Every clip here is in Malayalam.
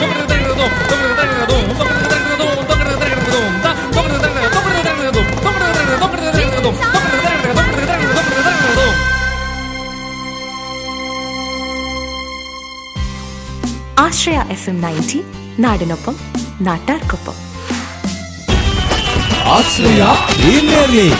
ആശ്രയ എഫ് എം നയൻറ്റി നാടിനൊപ്പം നാട്ടാർക്കൊപ്പം ആശ്രയ പ്രീമിയർ ലീഗ്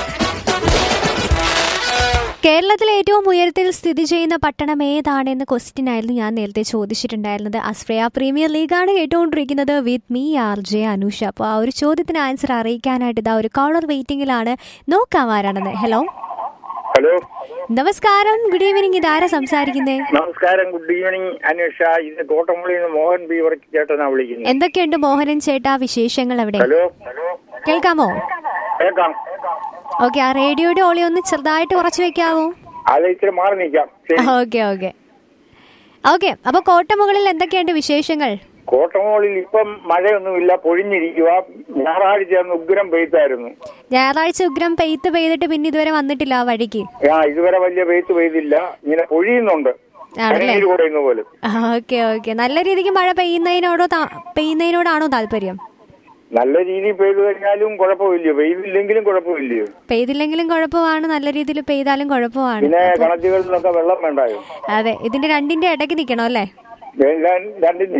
കേരളത്തിലെ ഏറ്റവും ഉയരത്തിൽ സ്ഥിതി ചെയ്യുന്ന പട്ടണം ഏതാണെന്ന് ക്വസ്റ്റ്യൻ ആയിരുന്നു ഞാൻ നേരത്തെ ചോദിച്ചിട്ടുണ്ടായിരുന്നത് അസ്ഫ്രയ പ്രീമിയർ ലീഗാണ് കേട്ടുകൊണ്ടിരിക്കുന്നത് with me R J Anusha അപ്പോൾ ആ ഒരു ചോദ്യത്തിന് ആൻസർ അറിയിക്കാനായിട്ട് ഇതാ ഒരു കോളർ വെയിറ്റിംഗിലാണ് നോക്കാം ആരാണെന്ന് ഹലോ ഹലോ നമസ്കാരം ഗുഡ് ഈവനിങ് ഇതാരാ സംസാരിക്കുന്നേ നമസ്കാരം ഗുഡ് ഈവനിങ് അന്വേഷ ഇത് കോട്ടമുള്ളിൽ നിന്ന് മോഹൻ ബി വർക്ക് ചേട്ടനാ വിളിക്കുന്നത് എന്തൊക്കെയുണ്ട് മോഹനൻ ചേട്ടാ വിശേഷങ്ങൾ അവിടെ ഹലോ കേൾക്കാമോ കേൾക്കാം ഓക്കെ ആ റേഡിയോയുടെ ഓളി ഒന്ന് ചെറുതായിട്ട് കുറച്ച് വെക്കാവോ അത് ഇച്ചിരി മാറി നിൽക്കാം ശരി ഓക്കെ ഓക്കെ ഓക്കെ അപ്പൊ കോട്ടമുകളിൽ എന്തൊക്കെയുണ്ട് വിശേഷങ്ങൾ കോട്ടമുള്ളിൽ ഇപ്പം മഴയൊന്നുമില്ല പൊഴിഞ്ഞിരിക്കുക ഞായറാഴ്ച അന്ന് ഉഗ്രം പെയ്ത്തായിരുന്നു ഞായറാഴ്ച ഉഗ്രം പെയ്ത്ത് പെയ്തിട്ട് പിന്നെ ഇതുവരെ വന്നിട്ടില്ല ആ വഴിക്ക് ആ ഇതുവരെ വലിയ പെയ്ത്ത് പെയ്തില്ല ഇങ്ങനെ പൊഴിയുന്നുണ്ട് ആണല്ലേ കണ്ണീര് കൂടെയുന്ന പോലെ ഓക്കെ ഓക്കെ നല്ല രീതിക്ക് മഴ പെയ്യുന്നതിനോടോ താ- പെയ്യുന്നതിനോടാണോ താല്പര്യം നല്ല രീതിയിൽ പെയ്തു കഴിഞ്ഞാലും കുഴപ്പമില്ലയോ പെയ്തില്ലെങ്കിലും കുഴപ്പമില്ലയോ പെയ്തില്ലെങ്കിലും കുഴപ്പമാണ് നല്ല രീതിയിൽ പെയ്താലും കുഴപ്പമാണ് പിന്നെ കിണറ്റുകളിലൊക്കെ വെള്ളം വേണ്ടായോ അതെ ഇതിന്റെ രണ്ടിന്റെ ഇടയ്ക്ക് നിൽക്കണം അല്ലേ ഞാൻ- രണ്ടിന്റെ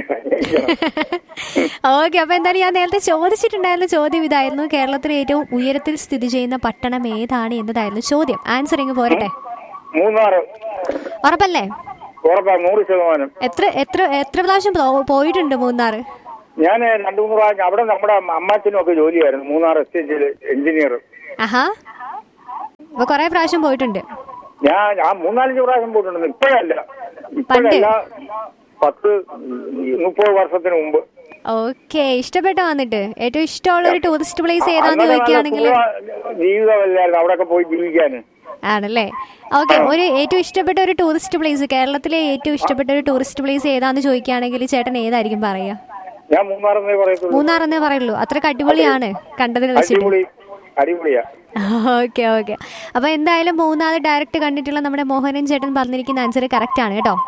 ഓക്കെ അപ്പൊ എന്തായാലും ഞാൻ നേരത്തെ ചോദിച്ചിട്ടുണ്ടായിരുന്ന ചോദ്യം ഇതായിരുന്നു കേരളത്തിലെ ഏറ്റവും ഉയരത്തിൽ സ്ഥിതി ചെയ്യുന്ന പട്ടണം ഏതാണ് എന്നതായിരുന്നു ചോദ്യം ആൻസർ ഇങ്ങ് പോരട്ടെ മൂന്നാറ് ഉറപ്പല്ലേ ഉറപ്പാ നൂറ് ശതമാനം എത്ര എത്ര എത്ര പ്രാവശ്യം പോ- പോയിട്ടുണ്ട് മൂന്നാറ് ഞാൻ രണ്ടു മൂന്ന് പ്രാവശ്യം അവിടെ നമ്മുടെ അമ്മാച്ചനും ഒക്കെ ജോലിയായിരുന്നു മൂന്നാർ എസ്റ്റേറ്റിൽ എഞ്ചിനീയർ ആഹാ അപ്പൊ കൊറേ പ്രാവശ്യം പോയിട്ടുണ്ട് ഞാൻ ആ മൂന്നാലഞ്ച് പ്രാവശ്യം പോയിട്ടുണ്ട് ഇപ്പോഴല്ല ഇപ്പോഴല്ല പത്ത് മുപ്പത് വർഷത്തിന് മുമ്പ് ഓക്കെ ഇഷ്ടപ്പെട്ടോ വന്നിട്ട് ഏറ്റവും ഇഷ്ടമുള്ള ഒരു ടൂറിസ്റ്റ് പ്ലേസ് ഏതാന്ന് അന്നത്തെ നല്ല ചോദിക്കുകയാണെങ്കിൽ സുഖ ജീവിതമല്ലായിരുന്നു അവിടെയൊക്കെ പോയി ജീവിക്കാൻ ആണല്ലേ ഓക്കെ ഒരു ഏറ്റവും ഇഷ്ടപ്പെട്ട ഒരു ടൂറിസ്റ്റ് പ്ലേസ് കേരളത്തിലെ ഏറ്റവും ഇഷ്ടപ്പെട്ട ഒരു ടൂറിസ്റ്റ് പ്ലേസ് ഏതാന്ന് ചോദിക്കുകയാണെങ്കിൽ ചേട്ടൻ ഏതായിരിക്കും പറയാ ഞാൻ മൂന്നാറെന്നേ പറയത്തുള്ളൂ മൂന്നാർ എന്നേ പറയുള്ളൂ അത്രക്ക് അടിപൊളിയാണ് കണ്ടതിൽ വെച്ചിട്ട് അടിപൊളി അടിപൊളിയാ ഓക്കെ ഓക്കെ അപ്പൊ എന്തായാലും മൂന്നാർ ഡയറക്റ്റ് കണ്ടിട്ടുള്ള നമ്മുടെ മോഹനൻ ചേട്ടൻ പറഞ്ഞിരിക്കുന്ന ആൻസർ കറക്റ്റ് ആണ് കേട്ടോ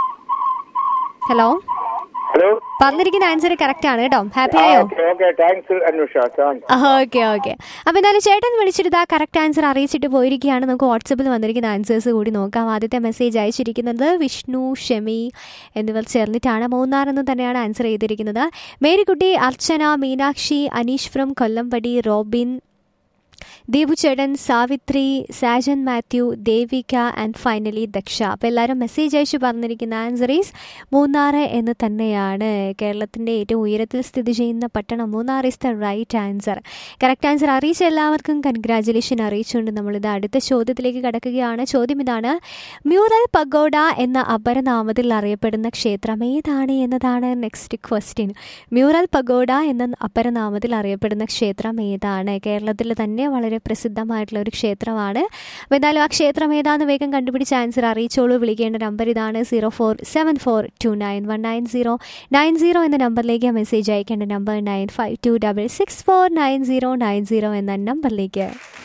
ഹലോ ഹലോ പറഞ്ഞിരിക്കുന്ന ആൻസർ കറക്റ്റ് ആണ് കേട്ടോ ഹാപ്പി ആ ആയോ okay okay thanks Anvesha thanks okay okay അപ്പോൾ എന്തായാലും ചേട്ടൻ വിളിച്ചിട്ട് ഇതാ കറക്റ്റ് ആൻസർ അറിയിച്ചിട്ട് പോയിരിക്കുകയാണ് നമുക്ക് വാട്സപ്പിൽ വന്നിരിക്കുന്ന ആൻസേഴ്സ് കൂടി നോക്കാം ആദ്യത്തെ മെസ്സേജ് അയച്ചിരിക്കുന്നത് വിഷ്ണു ഷെമി എന്നിവർ ചേർന്നിട്ടാണ് മൂന്നാർ എന്ന് തന്നെയാണ് ആൻസർ ചെയ്തിരിക്കുന്നത് മേരിക്കുട്ടി അർച്ചന മീനാക്ഷി അനീഷ് ഫ്രം കൊല്ലംപടി റോബിൻ ദീപുചേടൻ സാവിത്രി സാജൻ മാത്യു ദേവിക ആൻഡ് ഫൈനലി ദക്ഷ അപ്പോൾ എല്ലാവരും മെസ്സേജ് അയച്ചു പറഞ്ഞിരിക്കുന്ന ആൻസർ ഈസ് മൂന്നാർ എന്ന് തന്നെയാണ് കേരളത്തിൻ്റെ ഏറ്റവും ഉയരത്തിൽ സ്ഥിതി ചെയ്യുന്ന പട്ടണം Munnar is the right answer correct answer അറിയിച്ച എല്ലാവർക്കും കൺഗ്രാജുലേഷൻ അറിയിച്ചുകൊണ്ട് നമ്മളിത് അടുത്ത ചോദ്യത്തിലേക്ക് കടക്കുകയാണ് ചോദ്യം ഇതാണ് മ്യൂറൽ പഗോഡ എന്ന അപരനാമത്തിൽ അറിയപ്പെടുന്ന ക്ഷേത്രം ഏതാണ് എന്നതാണ് നെക്സ്റ്റ് ക്വസ്റ്റ്യൻ മ്യൂറൽ പഗോഡ എന്ന അപരനാമത്തിൽ അറിയപ്പെടുന്ന ക്ഷേത്രം ഏതാണ് കേരളത്തിൽ തന്നെ വളരെ പ്രസിദ്ധമായിട്ടുള്ള ഒരു ക്ഷേത്രമാണ് അപ്പോൾ എന്തായാലും ആ ക്ഷേത്രം ഏതാണെന്ന് വേഗം കണ്ടുപിടിച്ച് ആൻസർ അറിയിച്ചോളൂ വിളിക്കേണ്ട നമ്പർ ഇതാണ് zero four seven four two nine one nine zero nine zero എന്ന നമ്പറിലേക്ക് മെസ്സേജ് അയക്കേണ്ട number nine five two double six four nine zero nine zero എന്ന നമ്പറിലേക്ക്